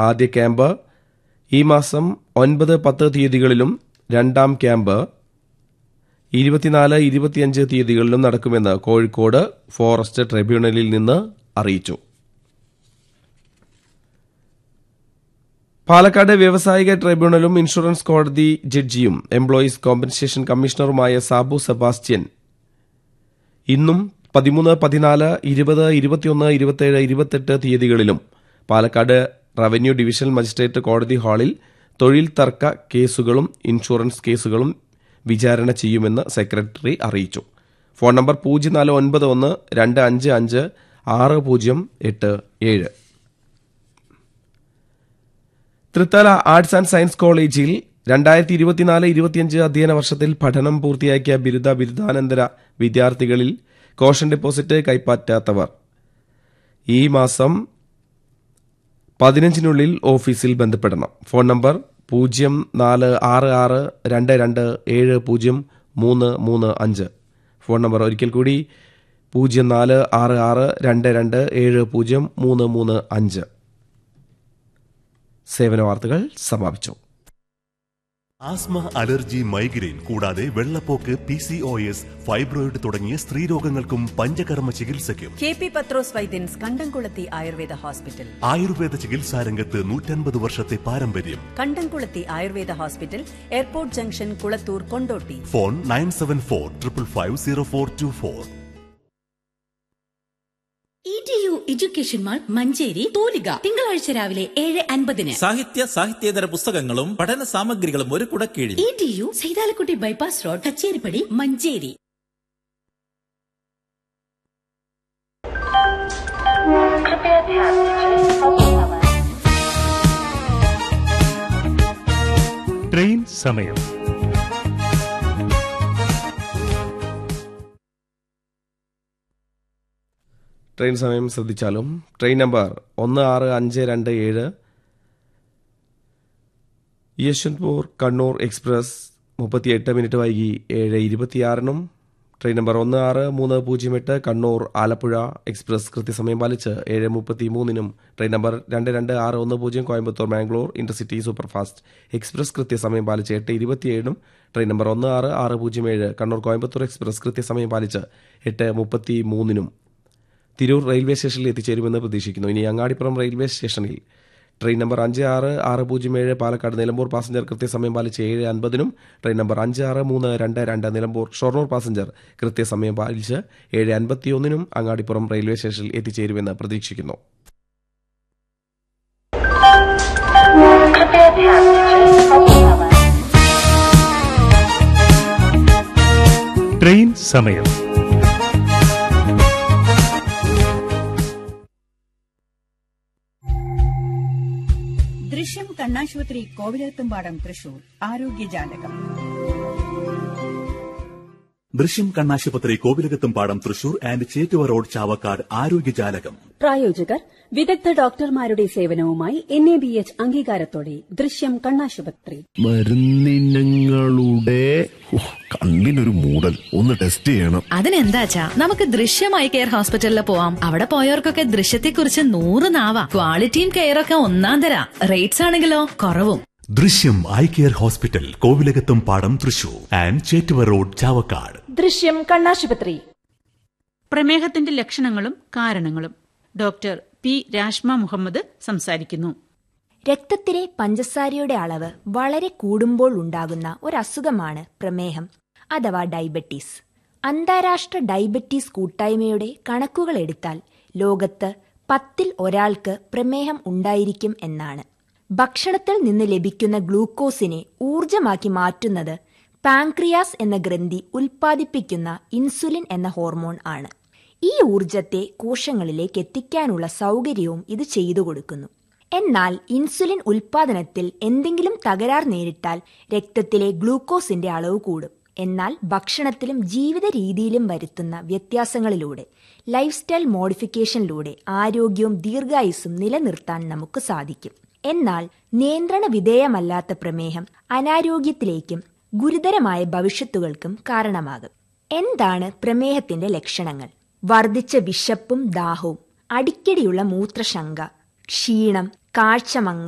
ആദ്യ ക്യാമ്പ് ഈ മാസം ഒൻപത് പത്ത് തീയതികളിലും രണ്ടാം ക്യാമ്പ് ഇരുപത്തിനാല് ഇരുപത്തിയഞ്ച് തീയതികളിലും നടക്കുമെന്ന് കോഴിക്കോട് ഫോറസ്റ്റ് ട്രിബ്യൂണലിൽ നിന്ന് അറിയിച്ചു പാലക്കാട് വ്യവസായിക ട്രൈബ്യൂണലും ഇൻഷുറൻസ് കോടതി ജഡ്ജിയും എംപ്ലോയീസ് കോമ്പൻസേഷൻ കമ്മീഷണറുമായ സാബു സെബാസ്റ്റ്യൻ ഇന്നും പതിമൂന്ന് പതിനാല് ഇരുപത് ഇരുപത്തിയൊന്ന് ഇരുപത്തിയേഴ് ഇരുപത്തെട്ട് തീയതികളിലും പാലക്കാട് റവന്യൂ ഡിവിഷൻ മജിസ്ട്രേറ്റ് കോടതി ഹാളിൽ തൊഴിൽ തർക്ക കേസുകളും ഇൻഷുറൻസ് കേസുകളും വിചാരണ ചെയ്യുമെന്ന് സെക്രട്ടറി അറിയിച്ചു ഫോൺ നമ്പർ പൂജ്യം നാല് ഒൻപത് ഒന്ന് രണ്ട് അഞ്ച് അഞ്ച് ആറ് പൂജ്യം എട്ട് ഏഴ് തൃത്തല ആർട്സ് ആൻഡ് സയൻസ് കോളേജിൽ രണ്ടായിരത്തി ഇരുപത്തിനാല് ഇരുപത്തിയഞ്ച് അധ്യയന വർഷത്തിൽ പഠനം പൂർത്തിയാക്കിയ ബിരുദ ബിരുദാനന്തര വിദ്യാർത്ഥികളിൽ കോഷൻ ഡെപ്പോസിറ്റ് കൈപ്പറ്റാത്തവർ ഈ മാസം പതിനഞ്ചിനുള്ളിൽ ഓഫീസിൽ ബന്ധപ്പെടണം ഫോൺ നമ്പർ പൂജ്യം നാല് ആറ് ആറ് രണ്ട് രണ്ട് ഏഴ് പൂജ്യം മൂന്ന് മൂന്ന് അഞ്ച് ഫോൺ നമ്പർ ഒരിക്കൽ കൂടി പൂജ്യം നാല് ആറ് ആറ് രണ്ട് രണ്ട് ഏഴ് പൂജ്യം മൂന്ന് മൂന്ന് അഞ്ച് സേവന വാർത്തകൾ സമാപിച്ചു ആസ്മ അലർജി മൈഗ്രെയിൻ കൂടാതെ വെള്ളപ്പോക്ക് P C O S fibroid തുടങ്ങിയ സ്ത്രീരോഗങ്ങൾക്കും പഞ്ചകർമ്മ ചികിത്സയ്ക്കും കെ പി പത്രോസ് വൈദ്യൻസ് കണ്ടംകുളത്തി ആയുർവേദ ഹോസ്പിറ്റൽ ആയുർവേദ ചികിത്സാ രംഗത്ത് നൂറ്റൻപത് വർഷത്തെ പാരമ്പര്യം Kandamkulathi Ayurveda hospital airport junction Kulathur Kondotty phone nine seven four triple five zero four two four E T U education mall Manjeri തൂലിക തിങ്കളാഴ്ച രാവിലെ ഏഴ് അൻപതിന് സാഹിത്യ സാഹിത്യേതര പുസ്തകങ്ങളും പഠന സാമഗ്രികളും ഒരു കുടക്കീഴിൽ E T U Saithalakutty bypass road Kacheripady Manjeri train സമയം ട്രെയിൻ സമയം ശ്രദ്ധിച്ചാലും ട്രെയിൻ നമ്പർ ഒന്ന് ആറ് അഞ്ച് രണ്ട് ഏഴ് യശ്വന്ത്പൂർ കണ്ണൂർ എക്സ്പ്രസ് മുപ്പത്തിയെട്ട് മിനിറ്റ് വൈകി ഏഴ് ഇരുപത്തിയാറിനും ട്രെയിൻ നമ്പർ ഒന്ന് ആറ് മൂന്ന് പൂജ്യം എട്ട് കണ്ണൂർ ആലപ്പുഴ എക്സ്പ്രസ് കൃത്യസമയം പാലിച്ച് ഏഴ് മുപ്പത്തി മൂന്നിനും ട്രെയിൻ നമ്പർ രണ്ട് രണ്ട് ആറ് ഒന്ന് പൂജ്യം Coimbatore Mangalore intercity superfast express കൃത്യസമയം പാലിച്ച് എട്ട് ഇരുപത്തിയേഴിനും ട്രെയിൻ നമ്പർ ഒന്ന് ആറ് ആറ് പൂജ്യം ഏഴ് കണ്ണൂർ കോയമ്പത്തൂർ എക്സ്പ്രസ് കൃത്യസമയം പാലിച്ച് എട്ട് മുപ്പത്തി മൂന്നിനും തിരൂർ റെയിൽവേ സ്റ്റേഷനിൽ എത്തിച്ചേരുമെന്ന് പ്രതീക്ഷിക്കുന്നു ഇനി അങ്ങാടിപ്പുറം റെയിൽവേ സ്റ്റേഷനിൽ ട്രെയിൻ നമ്പർ അഞ്ച് ആറ് ആറ് പൂജ്യം ഏഴ് പാലക്കാട് നിലമ്പൂർ പാസഞ്ചർ കൃത്യസമയം പാലിച്ച് ഏഴ് അൻപതിനും ട്രെയിൻ നമ്പർ അഞ്ച് ആറ് മൂന്ന് രണ്ട് രണ്ട് നിലമ്പൂർ ഷൊർണൂർ പാസഞ്ചർ കൃത്യസമയം പാലിച്ച് ഏഴ് അൻപത്തിയൊന്നിനും അങ്ങാടിപ്പുറം റെയിൽവേ സ്റ്റേഷനിൽ എത്തിച്ചേരുമെന്ന് പ്രതീക്ഷിക്കുന്നു ട്രെയിൻ സമയം ദൃശ്യം കണ്ണാശുപത്രി കോവിലത്തുംപാടം തൃശൂർ ആരോഗ്യജാലകം ദൃശ്യം കണ്ണാശുപത്രി Kovilakathumpadam Thrissur and Chettuva road Chavakkad ആരോഗ്യജാലകം പ്രായോജകർ വിദഗ്ധ ഡോക്ടർമാരുടെ സേവനവുമായി എൻ എ ബി എച്ച് അംഗീകാരത്തോടെ ദൃശ്യം കണ്ണാശുപത്രി മരുന്നിനങ്ങളുടെ ഉഹ്, കണ്ണിനൊരു മൂടൽ ഒന്ന് ടെസ്റ്റ് ചെയ്യണം അതിനെന്താച്ചാ നമുക്ക് ദൃശ്യമായി കെയർ ഹോസ്പിറ്റലിൽ പോവാം അവിടെ പോയവർക്കൊക്കെ ദൃശ്യത്തെക്കുറിച്ച് നൂറ് നാവാ ക്വാളിറ്റിയും കെയറൊക്കെ ഒന്നാം തരാ റേറ്റ്സ് ആണെങ്കിലോ കുറവും ദൃശ്യം eye care hospital Kovilakathumpadam Thrissur and Chettuva road Chavakkad Drishyam കണ്ണാശുപത്രി പ്രമേഹത്തിന്റെ ലക്ഷണങ്ങളും കാരണങ്ങളും ഡോക്ടർ പി രാഷ്മ മുഹമ്മദ് സംസാരിക്കുന്നു രക്തത്തിലെ പഞ്ചസാരയുടെ അളവ് വളരെ കൂടുമ്പോൾ ഉണ്ടാകുന്ന ഒരസുഖമാണ് പ്രമേഹം അഥവാ ഡയബറ്റീസ് അന്താരാഷ്ട്ര ഡയബറ്റീസ് കൂട്ടായ്മയുടെ കണക്കുകൾ എടുത്താൽ ലോകത്ത് പത്തിൽ ഒരാൾക്ക് പ്രമേഹം ഉണ്ടായിരിക്കും എന്നാണ് ഭക്ഷണത്തിൽ നിന്ന് ലഭിക്കുന്ന ഗ്ലൂക്കോസിനെ ഊർജമാക്കി മാറ്റുന്നത് പാങ്ക്രിയാസ് എന്ന ഗ്രന്ഥി ഉൽപ്പാദിപ്പിക്കുന്ന ഇൻസുലിൻ എന്ന ഹോർമോൺ ആണ് ഈ ഊർജത്തെ കോശങ്ങളിലേക്ക് എത്തിക്കാനുള്ള സൗകര്യവും ഇത് ചെയ്തു കൊടുക്കുന്നു എന്നാൽ ഇൻസുലിൻ ഉൽപാദനത്തിൽ എന്തെങ്കിലും തകരാർ നേരിട്ടാൽ രക്തത്തിലെ ഗ്ലൂക്കോസിന്റെ അളവ് കൂടും എന്നാൽ ഭക്ഷണത്തിലും ജീവിത രീതിയിലും വരുത്തുന്ന വ്യത്യാസങ്ങളിലൂടെ ലൈഫ് സ്റ്റൈൽ മോഡിഫിക്കേഷനിലൂടെ ആരോഗ്യവും ദീർഘായുസ്സും നിലനിർത്താൻ നമുക്ക് സാധിക്കും എന്നാൽ നിയന്ത്രണ വിധേയമല്ലാത്ത പ്രമേഹം അനാരോഗ്യത്തിലേക്കും ഗുരുതരമായ ഭവിഷ്യത്തുകൾക്കും കാരണമാകും എന്താണ് പ്രമേഹത്തിന്റെ ലക്ഷണങ്ങൾ വർദ്ധിച്ച വിശപ്പും ദാഹവും അടിക്കടിയുള്ള മൂത്രശങ്ക ക്ഷീണം കാഴ്ചമങ്ങൽ